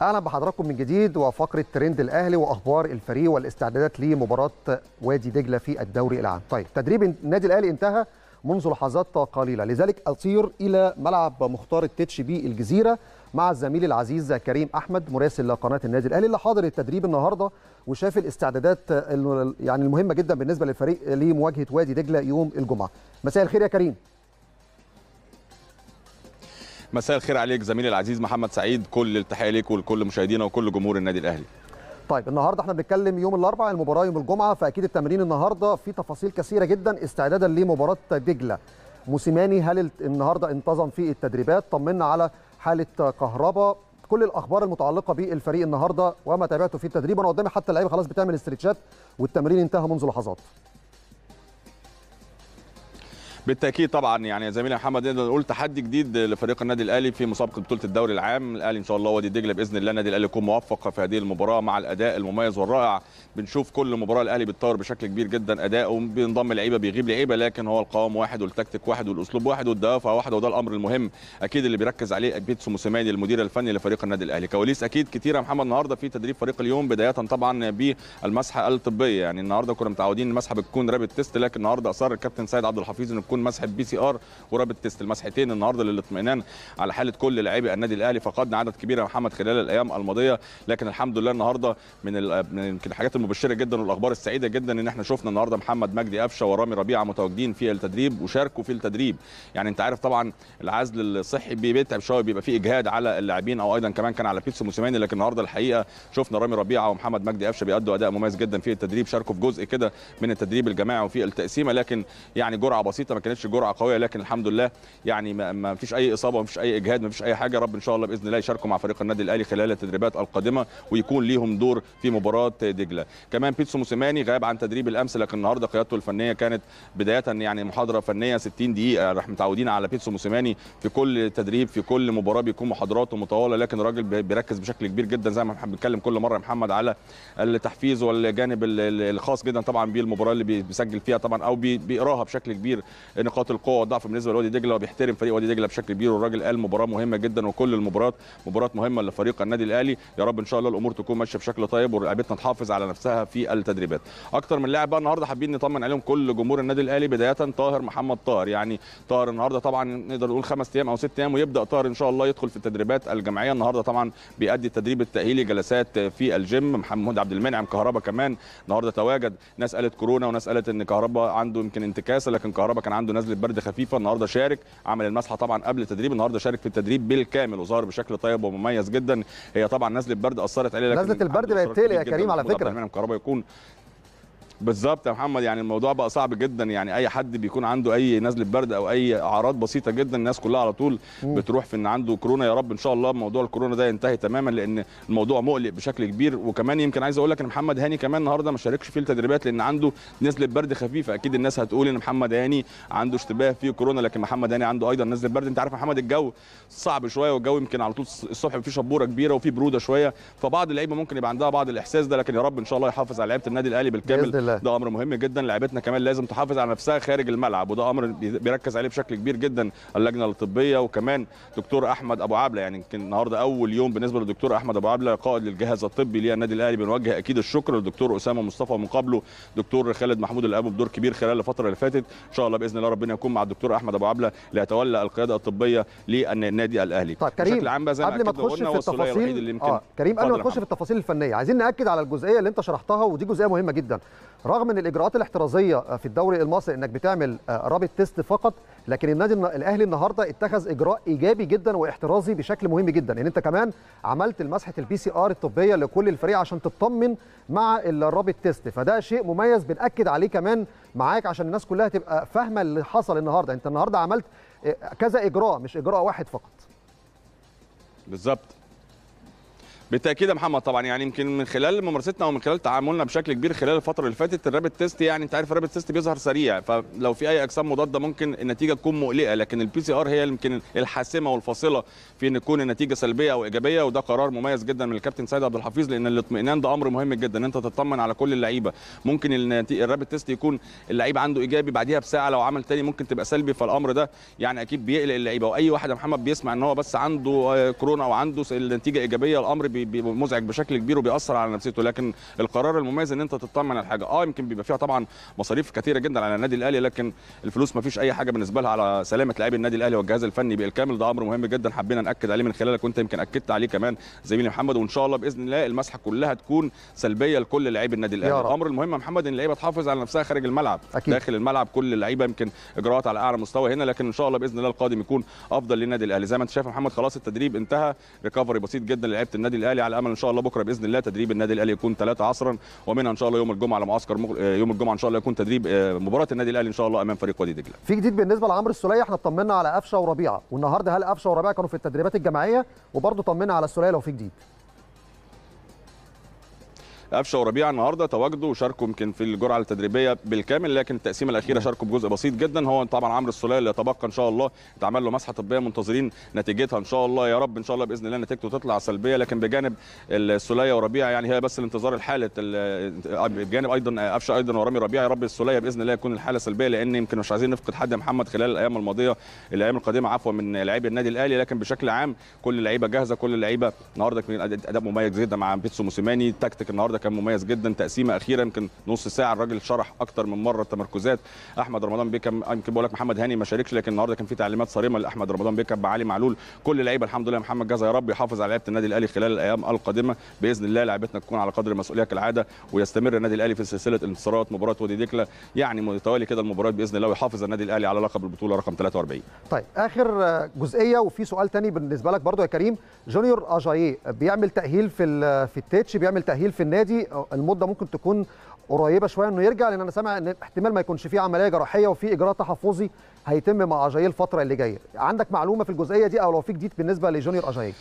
اهلا بحضراتكم من جديد وفقره ترند الاهلي واخبار الفريق والاستعدادات لمباراه وادي دجله في الدوري العام. طيب تدريب النادي الاهلي انتهى منذ لحظات قليله لذلك اطير الى ملعب مختار التتش بالجزيره مع الزميل العزيز كريم احمد مراسل قناه النادي الاهلي اللي حاضر التدريب النهارده وشاف الاستعدادات يعني المهمه جدا بالنسبه للفريق لمواجهه وادي دجله يوم الجمعه. مساء الخير يا كريم. مساء الخير عليك زميلي العزيز محمد سعيد كل التحيه ليك ولكل مشاهدينا وكل جمهور النادي الاهلي طيب النهارده احنا بنتكلم يوم الاربعاء المباراه يوم الجمعه فاكيد التمرين النهارده في تفاصيل كثيره جدا استعدادا لمباراه دجله موسيماني هل النهارده انتظم في التدريبات طمنا على حاله كهرباء كل الاخبار المتعلقه بالفريق النهارده وما تابعته في التدريب انا قدامي حتى اللعيبه خلاص بتعمل استرتشات والتمرين انتهى منذ لحظات بالتاكيد طبعا يعني زميلي محمد نقدر نقول تحدي جديد لفريق النادي الاهلي في مسابقه بطوله الدوري العام الاهلي ان شاء الله وادي دجله باذن الله النادي الاهلي يكون موفق في هذه المباراه مع الاداء المميز والرائع بنشوف كل مباراه الاهلي بيتطور بشكل كبير جدا اداؤه بينضم لعيبه بيغيب لعيبه لكن هو القوام واحد والتكتيك واحد والاسلوب واحد والدوافع واحده وده الامر المهم اكيد اللي بيركز عليه بيتسو موسيماني المدير الفني لفريق النادي الاهلي كواليس اكيد كتيره يا محمد النهارده في تدريب فريق اليوم بدايه طبعا بالمسحه الطبيه يعني النهارده كنا متعودين المسحه بتكون رابط تيست لكن النهارده اصر الكابتن سيد عبد الحفيظ انه تكون مسحه بي سي ار ورابط تيست المسحتين النهارده للاطمئنان على حاله كل لاعبي النادي الاهلي فقدنا عدد كبير يا محمد خلال الايام الماضيه لكن الحمد لله النهارده من يمكن الحاجات المبشره جدا والاخبار السعيده جدا ان احنا شفنا النهارده محمد مجدي قفشه ورامي ربيعه متواجدين في التدريب وشاركوا في التدريب يعني انت عارف طبعا العزل الصحي بيتعب شويه بيبقى فيه اجهاد على اللاعبين او ايضا كمان كان على بيتسو موسيماني لكن النهارده الحقيقه شفنا رامي ربيعه ومحمد مجدي قفشه بيأدوا اداء مميز جدا في التدريب شاركوا في جزء كده من التدريب الجماعي وفي التقسيمه لكن يعني جرعه بسيطه ما كانتش جرعه قويه لكن الحمد لله يعني ما فيش اي اصابه ما فيش اي اجهاد ما فيش اي حاجه رب ان شاء الله باذن الله يشاركوا مع فريق النادي الاهلي خلال التدريبات القادمه ويكون ليهم دور في مباراه دجله كمان بيتسو موسيماني غاب عن تدريب الامس لكن النهارده قيادته الفنيه كانت بدايه يعني محاضره فنيه 60 دقيقه راح متعودين على بيتسو موسيماني في كل تدريب في كل مباراه بيكون محاضراته مطوله لكن الراجل بيركز بشكل كبير جدا زي ما بنتكلم كل مره يا محمد على التحفيز والجانب الخاص جدا طبعا بالمباراه اللي بيسجل فيها طبعا او بيقراها بشكل كبير نقاط القوه والضعف بالنسبه لوادي دجله وبيحترم فريق وادي دجله بشكل كبير والراجل قال مباراه مهمه جدا وكل المباريات مباراه مهمه لفريق النادي الاهلي يا رب ان شاء الله الامور تكون ماشيه بشكل طيب ولاعيبتنا تحافظ على نفسها في التدريبات اكتر من لاعب بقى النهارده حابين نطمن عليهم كل جمهور النادي الاهلي بدايه طاهر محمد طاهر يعني طاهر النهارده طبعا نقدر نقول خمس ايام او ست ايام ويبدا طاهر ان شاء الله يدخل في التدريبات الجماعيه النهارده طبعا بيأدي التدريب التاهيلي جلسات في الجيم محمد عبد المنعم كهربا كمان النهارده تواجد ناس قالت كورونا وناس قالت ان كهربا عنده يمكن انتكاسه لكن كهربا كان عنده نزله برد خفيفه النهارده شارك عمل المسحه طبعا قبل التدريب النهارده شارك في التدريب بالكامل وظهر بشكل طيب ومميز جدا هي طبعا نزله برد اثرت عليه لكن نزله البرد بقت تقلق يا كريم على فكره كهربا يكون بالظبط يا محمد يعني الموضوع بقى صعب جدا يعني اي حد بيكون عنده اي نزله برد او اي اعراض بسيطه جدا الناس كلها على طول بتروح في ان عنده كورونا يا رب ان شاء الله موضوع الكورونا ده ينتهي تماما لان الموضوع مقلق بشكل كبير وكمان يمكن عايز اقول لك ان محمد هاني كمان النهارده ما شاركش في التدريبات لان عنده نزله برد خفيفه اكيد الناس هتقول ان محمد هاني عنده اشتباه في كورونا لكن محمد هاني عنده ايضا نزله برد انت عارف محمد الجو صعب شويه والجو يمكن على طول الصبح في شبوره كبيره وفي بروده شويه فبعض اللعيبه ممكن يبقى عندها بعض الاحساس ده لكن يا رب ان شاء الله يحافظ على لعيبه النادي الاهلي بالكامل ده امر مهم جدا جدا لعيبتنا كمان لازم تحافظ على نفسها خارج الملعب وده امر بيركز عليه بشكل كبير جدا اللجنه الطبيه وكمان دكتور احمد ابو عبله يعني يمكن النهارده اول يوم بالنسبه للدكتور احمد ابو عبله قائد للجهاز الطبي للنادي الاهلي بنوجه اكيد الشكر للدكتور اسامه مصطفى ومن قبله دكتور خالد محمود الابو بدور كبير خلال الفتره اللي فاتت ان شاء الله باذن الله ربنا يكون مع الدكتور احمد ابو عبله ليتولى القياده الطبيه للنادي الاهلي طيب كريم بشكل عام بقى زي قبل ما تخش في التفاصيل اللي يمكن آه. كريم قبل ما تخش في التفاصيل الفنيه عايزين ناكد على الجزئيه اللي انت شرحتها ودي جزئيه مهمه جدا رغم ان الاجراءات الاحترازيه في الدوري المصري انك بتعمل رابط تيست فقط لكن النادي الاهلي النهارده اتخذ اجراء ايجابي جدا واحترازي بشكل مهم جدا ان انت كمان عملت المسحه البي سي ار الطبيه لكل الفريق عشان تطمن مع الرابط تيست فده شيء مميز بناكد عليه كمان معاك عشان الناس كلها تبقى فاهمه اللي حصل النهارده انت النهارده عملت كذا اجراء مش اجراء واحد فقط بالظبط بالتاكيد يا محمد طبعا يعني يمكن من خلال ممارستنا ومن خلال تعاملنا بشكل كبير خلال الفتره اللي فاتت الرابط تيست يعني انت عارف الرابط تيست بيظهر سريع فلو في اي اجسام مضاده ممكن النتيجه تكون مقلقه لكن البي سي ار هي يمكن الحاسمه والفاصله في ان تكون النتيجه سلبيه او ايجابيه وده قرار مميز جدا من الكابتن سيد عبد الحفيظ لان الاطمئنان ده امر مهم جدا ان انت تطمن على كل اللعيبه ممكن الرابط تيست يكون اللعيب عنده ايجابي بعديها بساعه لو عمل تاني ممكن تبقى سلبي فالامر ده يعني اكيد بيقلق اللعيبه واي واحد يا محمد بيسمع ان هو بس عنده كورونا او عنده النتيجه ايجابيه الامر بيبقى مزعج بشكل كبير وبيأثر على نفسيته لكن القرار المميز ان انت تطمن على حاجه اه يمكن بيبقى فيها طبعا مصاريف كثيره جدا على النادي الاهلي لكن الفلوس ما فيش اي حاجه بالنسبه لها على سلامه لاعبي النادي الاهلي والجهاز الفني بالكامل ده امر مهم جدا حبينا ناكد عليه من خلالك وانت يمكن اكدت عليه كمان زميلي محمد وان شاء الله باذن الله المسحه كلها تكون سلبيه لكل لاعبي النادي الاهلي الامر المهم يا محمد ان اللعيبه تحافظ على نفسها خارج الملعب أكيد. داخل الملعب كل اللعيبه يمكن اجراءات على اعلى مستوى هنا لكن ان شاء الله باذن الله القادم يكون افضل للنادي الاهلي زي ما انت شايف يا محمد خلاص التدريب انتهى ريكفري بسيط جدا لعيبه النادي الاهلي على امل ان شاء الله بكره باذن الله تدريب النادي الاهلي يكون 3 عصرا ومنها ان شاء الله يوم الجمعه على معسكر يوم الجمعه ان شاء الله يكون تدريب مباراه النادي الاهلي ان شاء الله امام فريق وادي دجله في جديد بالنسبه لعمرو السوليه احنا اطمنا على قفشه وربيعه والنهارده هل قفشه وربيعه كانوا في التدريبات الجماعيه وبرضه طمنا على السوليه لو في جديد قفشه وربيعه النهارده تواجدوا وشاركوا يمكن في الجرعه التدريبيه بالكامل لكن التقسيمه الاخيره شاركوا بجزء بسيط جدا هو طبعا عمرو السوليه اللي يتبقى ان شاء الله يتعمل له مسحه طبيه منتظرين نتيجتها ان شاء الله يا رب ان شاء الله باذن الله نتيجته تطلع سلبيه لكن بجانب السوليه وربيعه يعني هي بس الانتظار الحاله بجانب ايضا قفشه ايضا ورامي ربيعه يا رب السوليه باذن الله يكون الحاله سلبيه لان يمكن مش عايزين نفقد حد يا محمد خلال الايام الماضيه الايام القادمه عفوا من لاعبي النادي الاهلي لكن بشكل عام كل اللعيبه جاهزه كل اللعيبه النهارده كان اداء مميز جدا مع بيتسو موسيماني التكتيك النهارده كان مميز جدا تقسيمه اخيره يمكن نص ساعه الراجل شرح اكتر من مره التمركزات احمد رمضان بيكم يمكن بقول لك محمد هاني ما شاركش لكن النهارده كان في تعليمات صارمه لاحمد رمضان بيكم بعلي معلول كل اللعيبه الحمد لله محمد جازا يا رب يحافظ على لعيبه النادي الاهلي خلال الايام القادمه باذن الله لعيبتنا تكون على قدر المسؤوليه كالعاده ويستمر النادي الاهلي في سلسله انتصارات مباراه وادي دجله يعني متوالي كده المباريات باذن الله ويحافظ النادي الاهلي على لقب البطوله رقم 43 طيب اخر جزئيه وفي سؤال تاني بالنسبه لك برضو يا كريم جونيور اجاييه بيعمل تاهيل في في التيتش بيعمل تاهيل في النادي المده ممكن تكون قريبه شويه انه يرجع لان انا سامع ان احتمال ما يكونش فيه عمليه جراحيه وفي اجراء تحفظي هيتم مع اجاييه الفتره اللي جايه عندك معلومه في الجزئيه دي او لو في جديد بالنسبه لجونيور اجاييه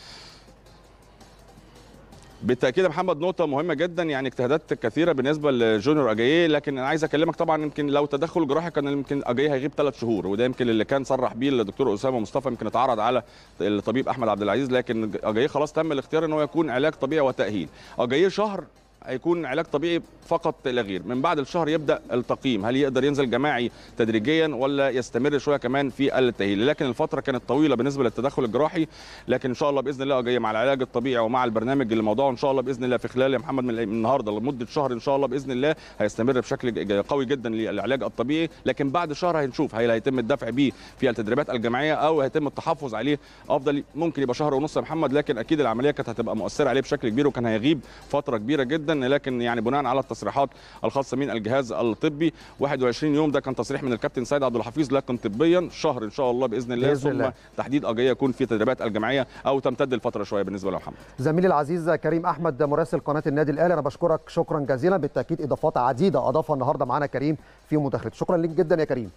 بالتاكيد يا محمد نقطه مهمه جدا يعني اجتهادات كثيره بالنسبه لجونيور اجاييه لكن انا عايز اكلمك طبعا يمكن لو تدخل جراحي كان يمكن اجاييه هيغيب ثلاث شهور وده يمكن اللي كان صرح بيه الدكتور اسامه مصطفى يمكن اتعرض على الطبيب احمد عبد العزيز لكن اجاييه خلاص تم الاختيار ان هو يكون علاج طبيعي وتاهيل اجاييه شهر هيكون علاج طبيعي فقط لا غير من بعد الشهر يبدا التقييم هل يقدر ينزل جماعي تدريجيا ولا يستمر شويه كمان في التاهيل لكن الفتره كانت طويله بالنسبه للتدخل الجراحي لكن ان شاء الله باذن الله جايه مع العلاج الطبيعي ومع البرنامج اللي موضوعه ان شاء الله باذن الله في خلال يا محمد من النهارده لمده شهر ان شاء الله باذن الله هيستمر بشكل قوي جدا للعلاج الطبيعي لكن بعد شهر هنشوف هل هيتم الدفع بيه في التدريبات الجماعيه او هيتم التحفظ عليه افضل ممكن يبقى شهر ونص يا محمد لكن اكيد العمليه كانت هتبقى مؤثره عليه بشكل كبير وكان هيغيب فتره كبيره جدا لكن يعني بناء على التصريحات الخاصه من الجهاز الطبي 21 يوم ده كان تصريح من الكابتن سيد عبد الحفيظ لكن طبيا شهر ان شاء الله باذن الله بإذن ثم الله. تحديد اجيه يكون في تدريبات الجماعيه او تمتد الفتره شويه بالنسبه لمحمد زميلي العزيز كريم احمد مراسل قناه النادي الاهلي انا بشكرك شكرا جزيلا بالتاكيد اضافات عديده اضافها النهارده معانا كريم في مداخلته شكرا ليك جدا يا كريم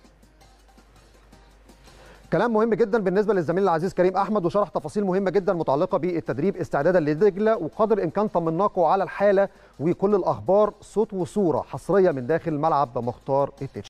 كلام مهم جدا بالنسبه للزميل العزيز كريم احمد وشرح تفاصيل مهمه جدا متعلقه بالتدريب استعدادا لدجله وقدر الامكان طمناكم على الحاله وكل الاخبار صوت وصوره حصريه من داخل ملعب مختار التتش